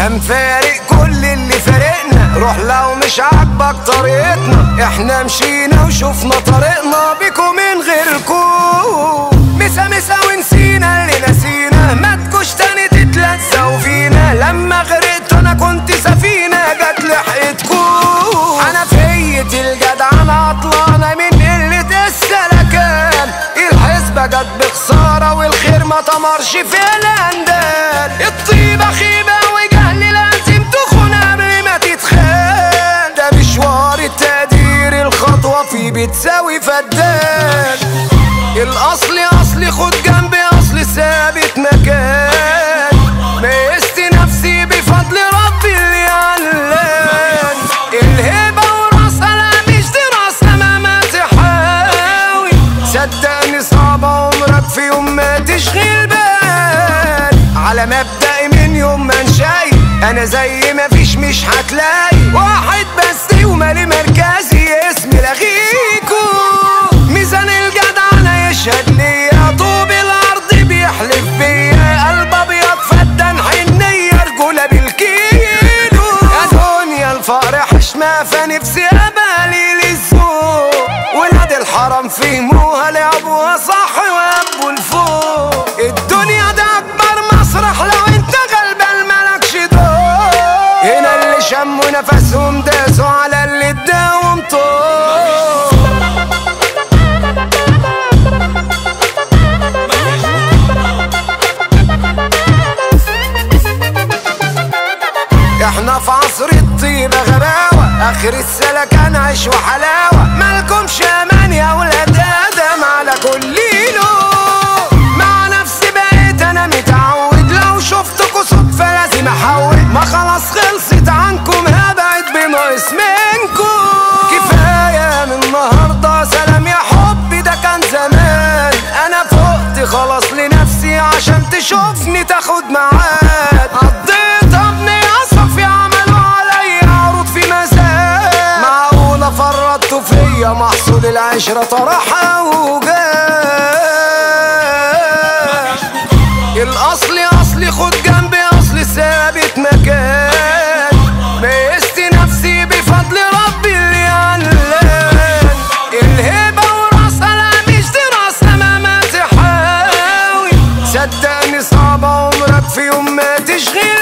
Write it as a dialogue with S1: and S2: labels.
S1: هنفارق كل اللي فارقنا روح لو مش عاجبك طريقتنا احنا مشينا وشفنا طريقنا بيكم من غيركم مسا مسا ونسينا اللي نسينا ما تكوش تاني تتلزقوا فينا لما غرقت انا كنت سفينة جت لحقتكم انا فيت الجدع انا عطلانة من قلة السلكان الحسبة جت بخسارة والخير ما تمرش في الاندال الطيبة خيبة وجهل لازم تخون قبل ما تتخان ده مشوار التقدير الخطوة فيه بتساوي فدان الاصل اصلي خد جنبي اصل ثابت مكان ميزت نفسي بفضل ربي اللي علان الهبة وراسها لا مش دراسة مهما تحاول صدقني صعبة عمرك في يوم ما تشغل بال على مبدأي من يوم ما انشأي انا زي ما فيش مش هتلاقي واحد بس ومالي مركزي اسمي لغيكو ميزان الجدع انا يشهد ليا طوب الارض بيحلف بيا قلب ابيض فدان حنية رجولة بالكيلو يا دنيا الفقر حشمة فنفسي ابالي للسوق ولاد الحرم فهموها لعبوها صح وابوا لفوق الدنيا ده اكبر مسرح لو انت غلبان مالكش دور هنا اللي شموا نفسهم داسوا على اللي اداهم طول احنا في عصر الطيبة غباوة اخر السلكان عيش وحلاوة مالكمش امان يا ولاد ادم على كل لون مع نفسي بقيت انا متعود لو شفتكوا صدفة لازم احول ما خلاص خلصت عنكم هبعد بناقص منكم كفاية من النهاردة سلام يا حبي ده كان زمان انا فقت خلاص لنفسي عشان تشوفني تاخد معاد قضيت ابني اصفي عملوا عليا عروض في مزاد معقولة فرطتوا فيا محصول العشرة طرحة وجاد الاصلي اصلي خد جنبي اصلي ثابت مكان ميزت نفسي بفضل ربي اللي علان الهبة وراسها لا مش دراسة مهما تحاول صدقني صعبة عمرك في يوم ما تشغل